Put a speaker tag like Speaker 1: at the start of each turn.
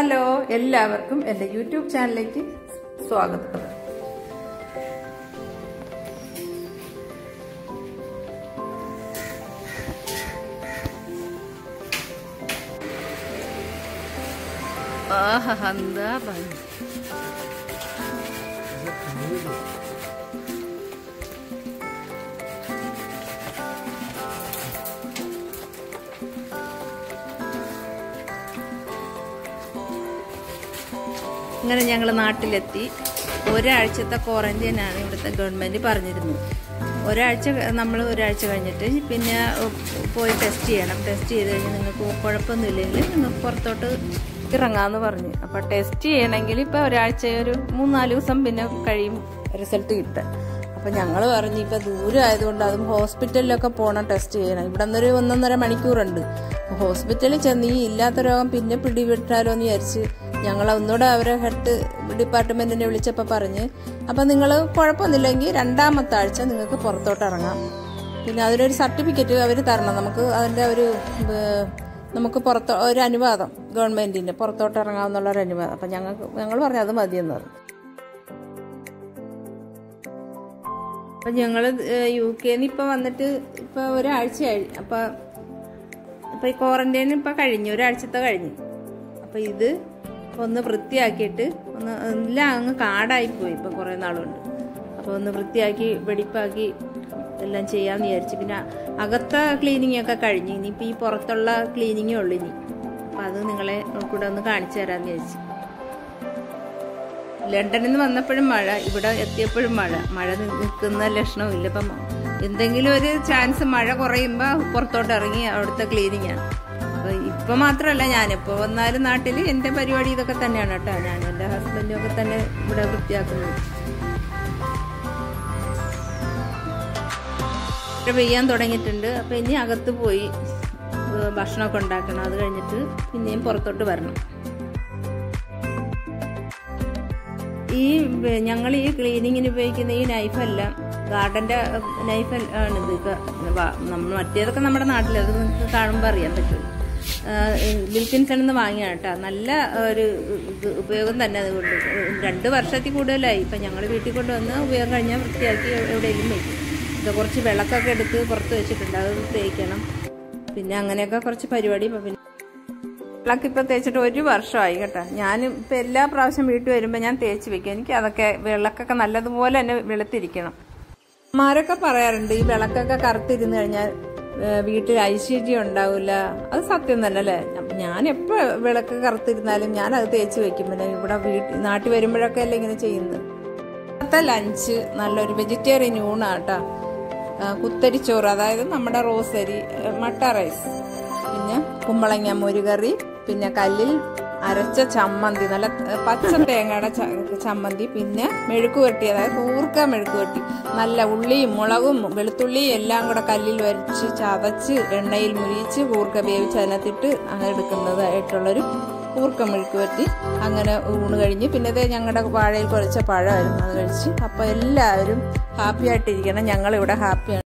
Speaker 1: hello എല്ലാവർക്കും എൻ്റെ YouTube ചാനലിലേക്ക് സ്വാഗതം ആഹാ എന്താ ഭംഗി അങ്ങനെ ഞങ്ങൾ നാട്ടിലെത്തി ഒരാഴ്ചത്തെ ക്വാറന്റൈനാണ് ഇവിടുത്തെ ഗവൺമെൻറ് പറഞ്ഞിരുന്നു ഒരാഴ്ച നമ്മൾ ഒരാഴ്ച കഴിഞ്ഞിട്ട് പിന്നെ പോയി ടെസ്റ്റ് ചെയ്യണം ടെസ്റ്റ് ചെയ്ത് കഴിഞ്ഞ് നിങ്ങൾക്ക് കുഴപ്പമൊന്നുമില്ലെങ്കിൽ നിങ്ങൾക്ക് പുറത്തോട്ട് ഇറങ്ങാമെന്ന് പറഞ്ഞു അപ്പോൾ ടെസ്റ്റ് ചെയ്യണമെങ്കിൽ ഇപ്പോൾ ഒരാഴ്ച ഒരു മൂന്നാല് ദിവസം പിന്നെ കഴിയും റിസൾട്ട് കിട്ടാൻ അപ്പം ഞങ്ങൾ പറഞ്ഞു ഇപ്പം ദൂരം ആയതുകൊണ്ട് അതും ഹോസ്പിറ്റലിലൊക്കെ പോകണം ടെസ്റ്റ് ചെയ്യണം ഇവിടെ നിന്നൊരു ഒന്നൊന്നര മണിക്കൂറുണ്ട് ഹോസ്പിറ്റലിൽ ചെന്ന് ഈ ഇല്ലാത്ത രോഗം പിന്നെ പിടിവിട്ടാലോ എന്ന് വിചാരിച്ച് ഞങ്ങൾ ഒന്നുകൂടെ അവരെ ഹെഡ് ഡിപ്പാർട്ട്മെന്റിനെ വിളിച്ചപ്പോൾ പറഞ്ഞ് അപ്പം നിങ്ങൾ കുഴപ്പമൊന്നുമില്ലെങ്കിൽ രണ്ടാമത്തെ ആഴ്ച നിങ്ങൾക്ക് പുറത്തോട്ട് ഇറങ്ങാം പിന്നെ അതിനൊരു സർട്ടിഫിക്കറ്റ് അവർ തരണം നമുക്ക് അതിൻ്റെ ഒരു ഏഹ്, നമുക്ക് പുറത്ത് ഒരു അനുവാദം ഗവൺമെൻറ്റിൻ്റെ പുറത്തോട്ട് ഇറങ്ങാമെന്നുള്ള ഒരു അനുവാദം അപ്പം ഞങ്ങൾക്ക് ഞങ്ങൾ പറഞ്ഞു അത് മതിയെന്ന് പറഞ്ഞു അപ്പം ഞങ്ങൾ യു കെന്ന് ഇപ്പം വന്നിട്ട് ഇപ്പം ഒരാഴ്ചയായി അപ്പം ഇപ്പം ഈ ക്വാറന്റൈൻ ഇപ്പം കഴിഞ്ഞു ഒരാഴ്ചത്തെ കഴിഞ്ഞു അപ്പം ഇത് ഒന്ന് വൃത്തിയാക്കിയിട്ട് ഒന്ന് എല്ലാം അങ്ങ് കാടായിപ്പോയി ഇപ്പം കുറേ നാളുണ്ട് അപ്പോൾ ഒന്ന് വൃത്തിയാക്കി വെടിപ്പാക്കി എല്ലാം ചെയ്യാമെന്ന് വിചാരിച്ചു പിന്നെ അകത്തെ ക്ലീനിങ് ഒക്കെ കഴിഞ്ഞു ഇനിയിപ്പോൾ ഈ പുറത്തുള്ള ക്ലീനിങ്ങേ ഉള്ളൂ ഇനി അപ്പം അത് നിങ്ങളെ കൂടെ ഒന്ന് കാണിച്ചു തരാമെന്ന് വിചാരിച്ചു ലണ്ടനിൽ നിന്ന് വന്നപ്പോഴും മഴ ഇവിടെ എത്തിയപ്പോഴും മഴ മഴ നി- നിൽക്കുന്ന ലക്ഷണമില്ല ഇപ്പം എന്തെങ്കിലും ഒരു ചാൻസ് മഴ കുറയുമ്പോൾ പുറത്തോട്ട് ഇറങ്ങി അവിടുത്തെ ക്ലീനിങ്ങാണ് അപ്പോൾ ഇപ്പം മാത്രമല്ല ഞാനിപ്പോൾ വന്നാലും നാട്ടിൽ എൻ്റെ പരിപാടി ഇതൊക്കെ തന്നെയാണ് കേട്ടോ ഞാൻ എൻ്റെ ഹസ്ബൻഡും ഒക്കെ തന്നെ ഇവിടെ വൃത്തിയാക്കുന്നത് മഴ പെയ്യാൻ തുടങ്ങിയിട്ടുണ്ട് അപ്പോൾ ഇനി അകത്ത് പോയി ഏഹ് ഭക്ഷണമൊക്കെ ഉണ്ടാക്കണം അത് കഴിഞ്ഞിട്ട് പിന്നെയും പുറത്തോട്ട് വരണം ഈ ഞങ്ങൾ ഈ ക്ലീനിങ്ങിന് ഉപയോഗിക്കുന്ന ഈ നൈഫെല്ലാം ഗാർഡന്റെ നൈഫ് ആണിത് ഇത് വ- നമ്മൾ മറ്റേതൊക്കെ നമ്മുടെ നാട്ടിൽ അത് നിങ്ങൾക്ക് കാണുമ്പോൾ അറിയാൻ പറ്റും ലിൽക്കിൻസൺ നിന്ന് വാങ്ങിയ കേട്ടോ നല്ല ഒരു ഇത് ഉപയോഗം തന്നെ അതുകൊണ്ട് രണ്ട് വർഷത്തിൽ കൂടുതലായി ഇപ്പം ഞങ്ങൾ വീട്ടിൽ കൊണ്ടുവന്ന് ഉപയോഗം കഴിഞ്ഞാൽ വൃത്തിയാക്കി എവിടെയെങ്കിലും വയ്ക്കും ഇത് കുറച്ച് വിളക്കൊക്കെ എടുത്ത് പുറത്ത് വെച്ചിട്ടുണ്ട് അത് തേക്കണം പിന്നെ അങ്ങനെയൊക്കെ കുറച്ച് പരിപാടി ഇപ്പം പിന്നെ വിളക്ക് ഇപ്പൊ തേച്ചിട്ട് ഒരു വർഷമായി കേട്ടോ ഞാൻ ഇപ്പൊ എല്ലാ പ്രാവശ്യം വീട്ടിൽ വരുമ്പോ ഞാൻ തേച്ച് വെക്കും എനിക്ക് അതൊക്കെ വിളക്കൊക്കെ നല്ലതുപോലെ തന്നെ വെളുത്തിരിക്കണം അമ്മമാരൊക്കെ പറയാറുണ്ട് ഈ വിളക്കൊക്കെ കറുത്തിരുന്ന് കഴിഞ്ഞാൽ ഏഹ്, വീട്ടിൽ ഐശ്വര്യം ഉണ്ടാവില്ല അത് സത്യം തന്നെ അല്ലേ ഞാൻ എപ്പോ വിളക്ക് കറുത്തിരുന്നാലും ഞാൻ അത് തേച്ച് വെക്കും പിന്നെ ഇവിടെ വീട്ടിൽ നാട്ടിൽ വരുമ്പോഴൊക്കെ അല്ലേ ഇങ്ങനെ ചെയ്യുന്നത് ഇന്നത്തെ ലഞ്ച് നല്ലൊരു വെജിറ്റേറിയൻ ഊണാട്ടോ കുത്തരിച്ചോറ് അതായത് നമ്മുടെ റോസരി ഏഹ്, മട്ട റൈസ് പിന്നെ കുമ്പളങ്ങ മുരുകറി പിന്നെ കല്ലിൽ അരച്ച ചമ്മന്തി നല്ല ഏഹ്, പച്ച തേങ്ങയുടെ ച- ചമ്മന്തി പിന്നെ മെഴുക്ക് വരട്ടി അതായത് കൂർക്ക മെഴുക്ക് വരട്ടി നല്ല ഉള്ളിയും മുളകും വെളുത്തുള്ളിയും എല്ലാം കൂടെ കല്ലിൽ വരച്ച് ചതച്ച് എണ്ണയിൽ മുരിച്ച് കൂർക്ക വേവിച്ച് അതിനകത്തിട്ട് അങ്ങനെ എടുക്കുന്നതായിട്ടുള്ളൊരു കൂർക്ക മെഴുക്ക് വരട്ടി അങ്ങനെ ഊണ് കഴിഞ്ഞ് പിന്നെ ഇത് ഞങ്ങളുടെ വാഴയിൽ കുഴച്ച പഴമായിരുന്നു അത് കഴിച്ച് അപ്പോൾ എല്ലാവരും ഹാപ്പി ആയിട്ടിരിക്കണം ഞങ്ങളിവിടെ ഹാപ്പിയാണ്